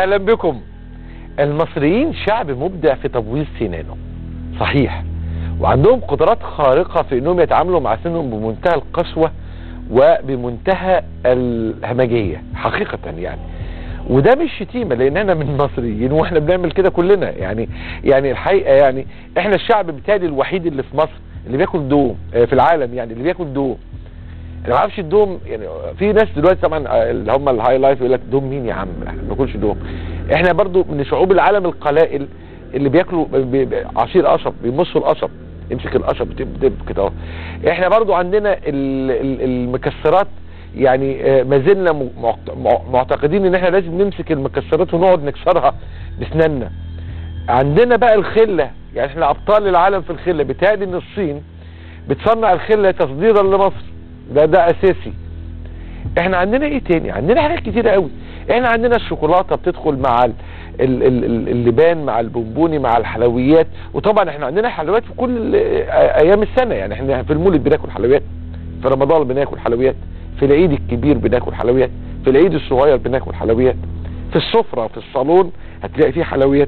اهلا بكم المصريين شعب مبدع في تبويض سنانه صحيح وعندهم قدرات خارقة في انهم يتعاملوا مع سنهم بمنتهى القسوة وبمنتهى الهمجية حقيقة يعني وده مش شتيمة لان احنا من المصريين واحنا بنعمل كده كلنا يعني يعني الحقيقة يعني احنا الشعب بالتالي الوحيد اللي في مصر اللي بياكل دوم آه، في العالم يعني اللي بياكل دوم انا ما اعرفش الدوم يعني في ناس دلوقتي طبعا آه، اللي هم الهاي لايف يقول لك دوم مين يا عم احنا ما بناكلش دوم احنا برضو من شعوب العالم القلائل اللي بياكلوا ب- ب- عصير قصب بيمصوا القصب يمسك القصب دب دب كده اهو احنا برضو عندنا ال- ال- المكسرات يعني آه، ما زلنا م- معت- مع- معتقدين ان احنا لازم نمسك المكسرات ونقعد نكسرها باسناننا عندنا بقى الخله يعني احنا ابطال العالم في الخله بتهيألي ان الصين بتصنع الخله تصديرا لمصر ده ده اساسي احنا عندنا ايه تاني عندنا حاجات كتيره قوي احنا عندنا الشوكولاته بتدخل مع ال- ال- ال- ال- اللبان مع البونبوني مع الحلويات وطبعا احنا عندنا حلويات في كل ال- آه، ايام السنه يعني احنا في المولد بناكل حلويات في رمضان بناكل حلويات في العيد الكبير بناكل حلويات في العيد الصغير بناكل حلويات في السفره في الصالون هتلاقي فيه حلويات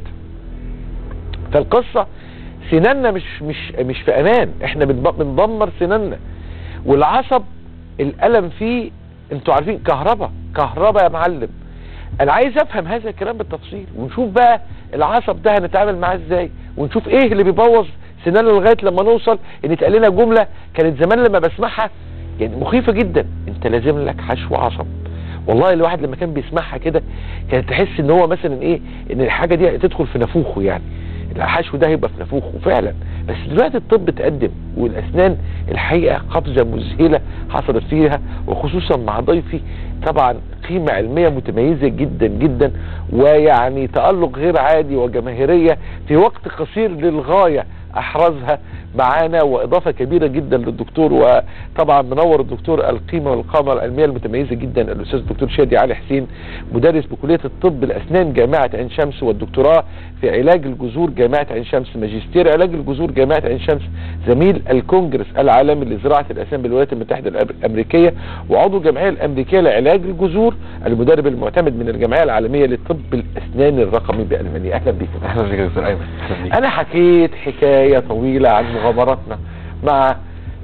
فالقصه سناننا مش مش مش في امان احنا بنب- بندمر سناننا والعصب الالم فيه انتوا عارفين كهرباء كهرباء يا معلم انا عايز افهم هذا الكلام بالتفصيل ونشوف بقى العصب ده هنتعامل معاه ازاي ونشوف ايه اللي بيبوظ سناننا لغايه لما نوصل ان اتقال لنا جمله كانت زمان لما بسمعها يعني مخيفه جدا انت لازم لك حشو عصب والله الواحد لما كان بيسمعها كده كانت تحس ان هو مثلا ايه ان الحاجه دي تدخل في نافوخه يعني الحشو ده هيبقى في نافوخه فعلا بس دلوقتي الطب اتقدم والاسنان الحقيقه قفزه مذهله حصلت فيها وخصوصا مع ضيفي طبعا قيمه علميه متميزه جدا جدا ويعني تالق غير عادي وجماهيريه في وقت قصير للغايه احرزها معانا واضافه كبيره جدا للدكتور وطبعا منور الدكتور القيمه والقامه العلميه المتميزه جدا الاستاذ الدكتور شادي علي حسين مدرس بكليه الطب الاسنان جامعه عين شمس والدكتوراه في علاج الجذور جامعه عين شمس ماجستير علاج الجذور جامعه عين شمس زميل الكونجرس العالمي لزراعه الاسنان بالولايات المتحده الامريكيه وعضو الجمعيه الامريكيه لعلاج الجذور المدرب المعتمد من الجمعيه العالميه لطب الاسنان الرقمي بالمانيا اهلا بك اهلا بك يا دكتور ايمن اهلا بك انا حكيت حكايه طويله عن مغامراتنا مع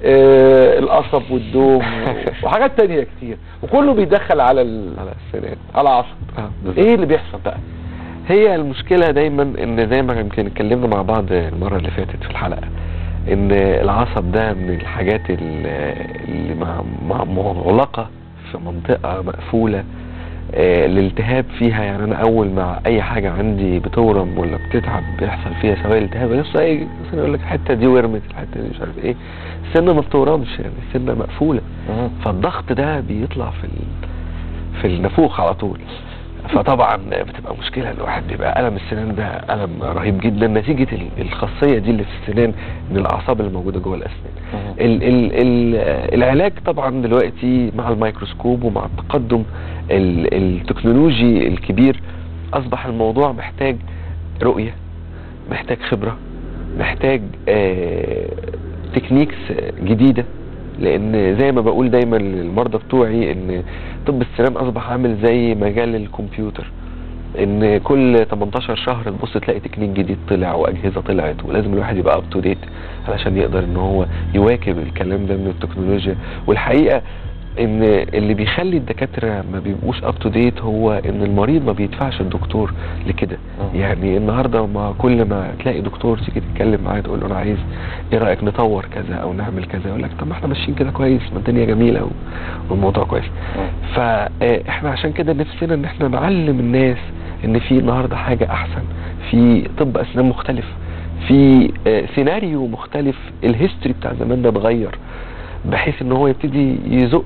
آه القصب والدوم وحاجات تانية كتير وكله بيدخل على ال... على السنان على العصب اه بالظبط. ايه اللي بيحصل بقى هي المشكله دايما ان زي ما يمكن اتكلمنا مع بعض المره اللي فاتت في الحلقه ان العصب ده من الحاجات ال- اللي مع- مع- مغلقه في منطقه مقفوله آه، الالتهاب فيها يعني انا اول ما اي حاجه عندي بتورم ولا بتتعب بيحصل فيها سواء التهاب لسه اي مثلا يقول لك الحته دي ورمت الحته دي مش عارف ايه السنه ما بتورمش يعني السنه مقفوله فالضغط ده بيطلع في ال... في النافوخ على طول فطبعا بتبقى مشكلة الواحد بيبقى ألم السنان ده ألم رهيب جدا نتيجة ال- الخاصية دي اللي في السنان من الأعصاب اللي موجودة جوه الأسنان ال ال ال العلاج طبعا دلوقتي مع الميكروسكوب ومع التقدم ال التكنولوجي الكبير أصبح الموضوع محتاج رؤية محتاج خبرة محتاج آه تكنيكس جديدة لان زي ما بقول دايما للمرضى بتوعي ان طب السنان اصبح عامل زي مجال الكمبيوتر ان كل 18 شهر تبص تلاقي تكنيك جديد طلع واجهزه طلعت ولازم الواحد يبقى اب تو ديت علشان يقدر ان هو يواكب الكلام ده من التكنولوجيا والحقيقه ان اللي بيخلي الدكاتره ما بيبقوش اب تو ديت هو ان المريض ما بيدفعش الدكتور لكده مم. يعني النهارده ما كل ما تلاقي دكتور تيجي تتكلم معاه تقول له انا عايز ايه رايك نطور كذا او نعمل كذا يقول لك طب ما احنا ماشيين كده كويس ما الدنيا جميله و- والموضوع كويس فاحنا عشان كده نفسنا ان احنا نعلم الناس ان في النهارده حاجه احسن في طب اسنان مختلف في آه، سيناريو مختلف الهيستوري بتاع زمان ده اتغير بحيث ان هو يبتدي يزق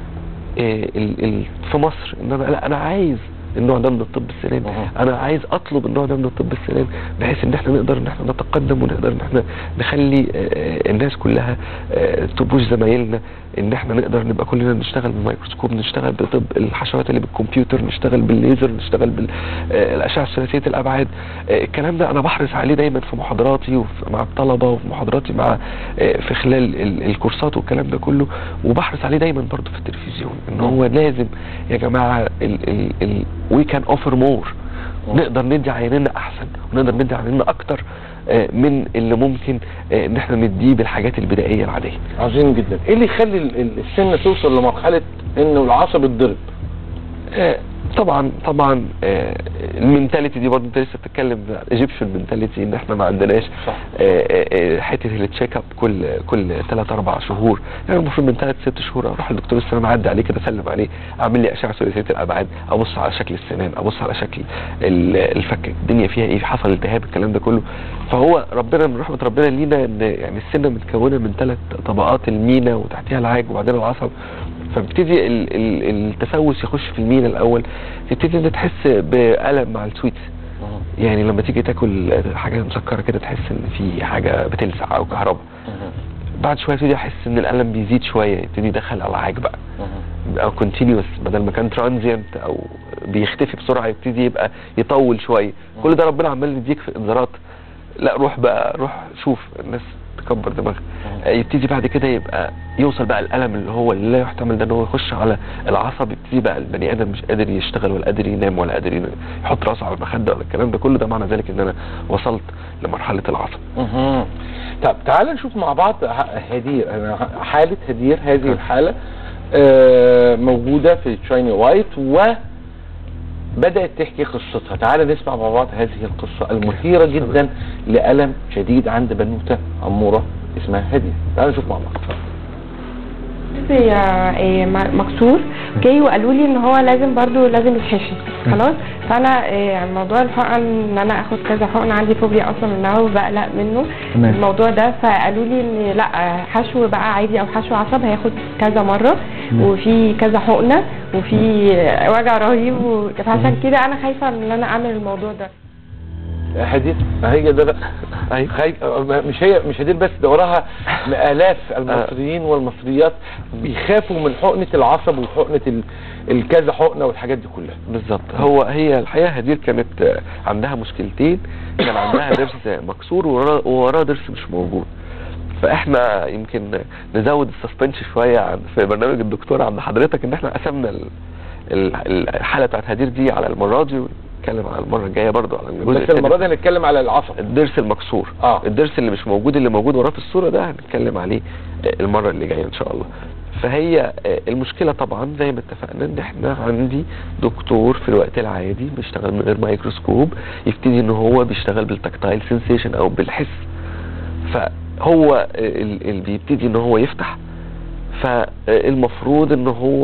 آه، ال- ال- في مصر ان انا لا انا عايز النوع ده من الطب السنان مهم. انا عايز اطلب النوع ده من الطب السنان بحيث ان احنا نقدر ان احنا نتقدم ونقدر ان احنا نخلي آه، الناس كلها آه، تبوش زمايلنا ان احنا نقدر نبقى كلنا نشتغل بالميكروسكوب نشتغل بطب الحشوات اللي بالكمبيوتر نشتغل بالليزر نشتغل بالاشعه ثلاثيه الابعاد آه، الكلام ده انا بحرص عليه دايما في محاضراتي ومع الطلبه وفي محاضراتي مع آه، في خلال ال- الكورسات والكلام ده كله وبحرص عليه دايما برضه في التلفزيون ان هو لازم يا جماعه ال ال ال we can offer more نقدر ندي عيننا احسن ونقدر ندي عيننا اكتر آه، من اللي ممكن آه، ان احنا نديه بالحاجات البدائيه العاديه عظيم جدا ايه اللي يخلي ال- ال- السنه توصل لمرحله انه العصب اتضرب آه، طبعا طبعا آه، المنتاليتي دي برضه انت لسه بتتكلم ايجيبشن منتاليتي ان احنا ما عندناش صح. آه، آه، آه، حته التشيك اب كل كل ثلاث اربع شهور يعني المفروض من ثلاث ست شهور اروح للدكتور السنان اعدي عليه كده اسلم عليه اعمل لي اشعه ثلاثيه الابعاد ابص على شكل السنان ابص على شكل ال- الفك الدنيا فيها ايه حصل التهاب الكلام ده كله فهو ربنا من رحمه ربنا لينا ان يعني السنه متكونه من ثلاث طبقات المينا وتحتها العاج وبعدين العصب فبتدي ال- ال- التسوس يخش في المينا الاول تبتدي انت تحس بالم مع السويتس يعني لما تيجي تاكل حاجه مسكره كده تحس ان في حاجه بتلسع او كهرباء بعد شويه تبتدي احس ان الالم بيزيد شويه يبتدي يدخل على العاج بقى او كونتينيوس بدل ما كان ترانزيانت او بيختفي بسرعه يبتدي يبقى يطول شويه كل ده ربنا عمال يديك في انذارات لا روح بقى روح شوف الناس تكبر دماغها آه، يبتدي بعد كده يبقى يوصل بقى الالم اللي هو اللي لا يحتمل ده ان هو يخش على العصب يبتدي بقى البني ادم مش قادر يشتغل ولا قادر ينام ولا قادر ين- يحط راسه على المخده ولا الكلام ده كله ده معنى ذلك ان انا وصلت لمرحله العصب مهم. طب تعال نشوف مع بعض ه- هدير أنا حالة هدير هذه الحالة آه، موجودة في تشايني وايت وبدأت تحكي قصتها تعال نسمع مع بعض هذه القصة المثيرة جدا لألم شديد عند بنوتة أمورة اسمها هدير تعال نشوف مع بعض هي إيه، م- مكسور اوكي وقالوا لي ان هو لازم برضو لازم يتحشي خلاص فانا إيه، موضوع الحقن ان انا اخد كذا حقن عندي فوبيا اصلا منها وبقلق منه تمام. الموضوع ده فقالوا لي ان لا حشو بقى عادي او حشو عصب هياخد كذا مره وفي كذا حقنه وفي وجع رهيب و- فعشان كده انا خايفه ان انا اعمل الموضوع ده هدير هي ده بقى أيوة. خايف مش هي مش هدير بس ده وراها آلاف المصريين والمصريات بيخافوا من حقنة العصب وحقنة ال- الكذا حقنة والحاجات دي كلها بالظبط هو هي الحقيقه هدير كانت آه، عندها مشكلتين كان عندها ضرس مكسور ووراه ووراه ضرس مش موجود فاحنا يمكن نزود السسبنش شويه عن في برنامج الدكتور عند حضرتك ان احنا قسمنا ال- ال- الحاله بتاعت هدير دي على المره دي ونتكلم على المره الجايه برضو على الجزء بس التاني. المرة دي هنتكلم على العصب الضرس المكسور آه. الضرس اللي مش موجود اللي موجود وراه في الصوره ده هنتكلم عليه آه، المره اللي جايه ان شاء الله فهي آه، المشكله طبعا زي ما اتفقنا ان احنا عندي دكتور في الوقت العادي بيشتغل من غير ميكروسكوب يبتدي ان هو بيشتغل بالتكتايل سensation او بالحس فهو اللي بيبتدي ان هو يفتح فالمفروض ان هو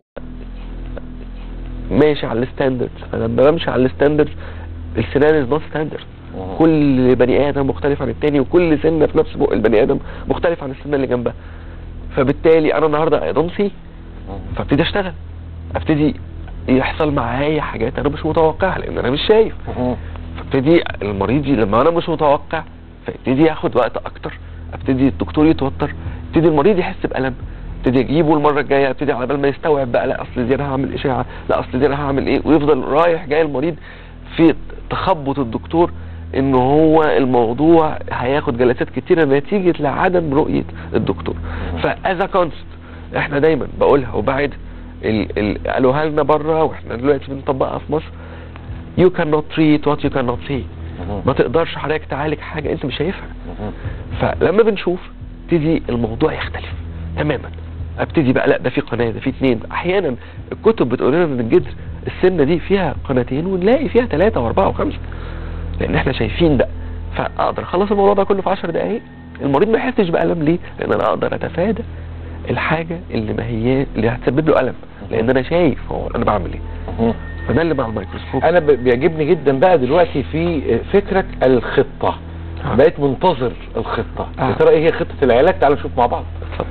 ماشي على الستاندردز فلما بمشي على الستاندردز السنان از نوت ستاندرد كل بني ادم مختلف عن التاني وكل سنه في نفس بق البني ادم مختلف عن السنه اللي جنبها فبالتالي انا النهارده اي دونت سي فابتدي اشتغل ابتدي يحصل معايا حاجات انا مش متوقعها لان انا مش شايف فابتدي المريض ي- لما انا مش متوقع فابتدي ياخد وقت اكتر ابتدي الدكتور يتوتر ابتدي المريض يحس بالم ابتدي اجيبه المره الجايه ابتدي على بال ما يستوعب بقى لا اصل دي انا هعمل اشعه لا اصل دي انا هعمل ايه ويفضل رايح جاي المريض في تخبط الدكتور ان هو الموضوع هياخد جلسات كتيره نتيجه لعدم رؤيه الدكتور فاذا كونست احنا دايما بقولها وبعد ال- ال- قالوها لنا بره واحنا دلوقتي بنطبقها في مصر you cannot treat what you cannot see ما تقدرش حضرتك تعالج حاجه انت مش شايفها فلما بنشوف ابتدي الموضوع يختلف تماما ابتدي بقى لا ده في قناه ده في اتنين احيانا الكتب بتقول لنا ان الجدر السنه دي فيها قناتين ونلاقي فيها ثلاثه واربعه وخمسه لان احنا شايفين ده فاقدر اخلص الموضوع ده كله في 10 دقائق المريض ما يحسش بالم ليه؟ لان انا اقدر اتفادى الحاجه اللي ما هي اللي هتسبب له الم لان انا شايف هو انا بعمل ايه فده اللي مع الميكروسكوب انا ب- بيعجبني جدا بقى دلوقتي في فكرة الخطة آه. بقيت منتظر الخطة آه. يا ترى ايه هي خطة العلاج تعالوا نشوف مع بعض اتفضل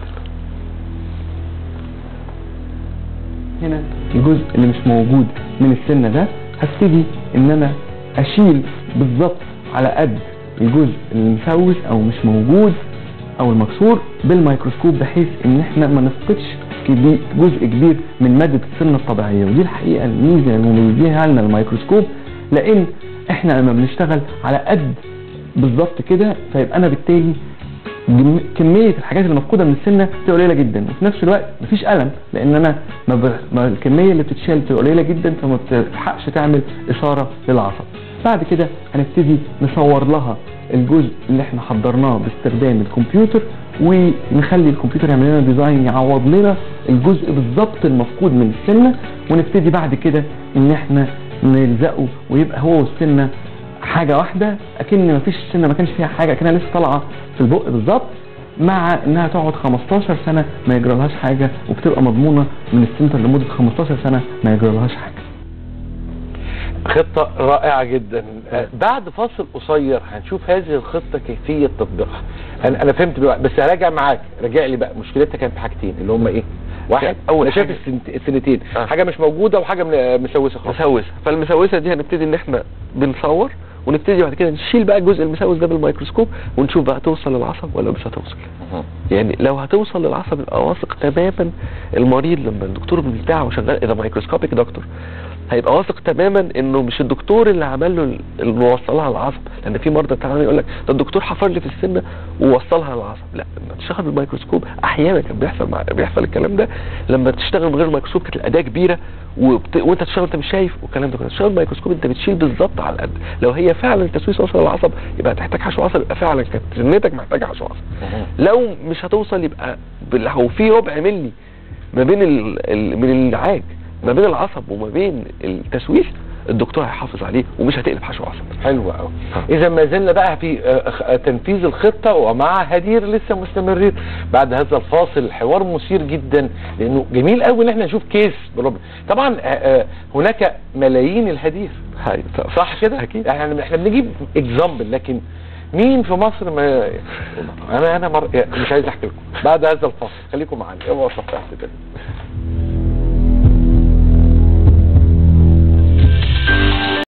هنا الجزء اللي مش موجود من السنة ده هبتدي ان انا اشيل بالظبط على قد الجزء المسوس او مش موجود او المكسور بالميكروسكوب بحيث ان احنا ما نفقدش كبي- جزء كبير من مادة السن الطبيعية ودي الحقيقة الميزة اللي مميزينها لنا الميكروسكوب لان احنا لما بنشتغل على قد بالظبط كده فيبقى انا بالتالي جم- كميه الحاجات اللي مفقوده من السنه بتبقى قليله جدا وفي نفس الوقت مفيش الم لان انا ما ب... ما الكميه اللي بتتشال بتبقى قليله جدا فما بتلحقش تعمل اثاره للعصب بعد كده هنبتدي نصور لها الجزء اللي احنا حضرناه باستخدام الكمبيوتر ونخلي الكمبيوتر يعمل لنا ديزاين يعوض لنا الجزء بالظبط المفقود من السنه ونبتدي بعد كده ان احنا نلزقه ويبقى هو والسنه حاجه واحده اكن مفيش السنه ما كانش فيها حاجه اكنها لسه طالعه في البق بالظبط مع انها تقعد 15 سنه ما يجرالهاش حاجه وبتبقى مضمونه من السنتر لمده 15 سنه ما يجرالهاش حاجه خطة رائعة جدا آه، بعد فاصل قصير هنشوف هذه الخطة كيفية تطبيقها انا انا فهمت بقى بس هراجع معاك راجع لي بقى مشكلتها كانت في حاجتين اللي هم ايه واحد أول انا شايف حاجة. السنت- السنتين آه. حاجة مش موجودة وحاجة من- مسوسة خالص مسوسه فالمسوسه دي هنبتدي ان احنا بنصور ونبتدي بعد كده نشيل بقى الجزء المسوس ده بالميكروسكوب ونشوف بقى توصل للعصب ولا مش هتوصل يعني لو هتوصل للعصب يبقى واثق تماما المريض لما الدكتور بتاعه شغال اذا مايكروسكوبيك دكتور هيبقى واثق تماما انه مش الدكتور اللي عمل له اللي وصلها للعصب لان في مرضى تعالى يقول لك ده الدكتور حفر لي في السنه ووصلها للعصب لا لما تشتغل بالميكروسكوب احيانا كان بيحصل مع بيحصل الكلام ده لما تشتغل من غير الميكروسكوب كانت الاداه كبيره وبت... وانت تشتغل انت مش شايف والكلام ده كله تشتغل بالميكروسكوب انت بتشيل بالظبط على القد لو هي فعلا التسويس وصل للعصب يبقى هتحتاج حشو عصب يبقى فعلا كانت سنتك محتاجه حشو عصب لو مش هتوصل يبقى بال- لو في ربع ملي ما بين ال... ال... من العاج ما بين العصب وما بين التسويس الدكتور هيحافظ عليه ومش هتقلب حشو عصب حلو قوي ها. اذا ما زلنا بقى في آه، خ- آه، تنفيذ الخطه ومع هدير لسه مستمرين بعد هذا الفاصل الحوار مثير جدا لانه جميل قوي ان احنا نشوف كيس بربع طبعا آه، آه، هناك ملايين الهدير هاي صح كده اكيد احنا احنا بنجيب اكزامبل لكن مين في مصر ما انا انا مر... مش عايز احكي لكم بعد هذا الفاصل خليكم معانا اوعوا تفتحوا تاني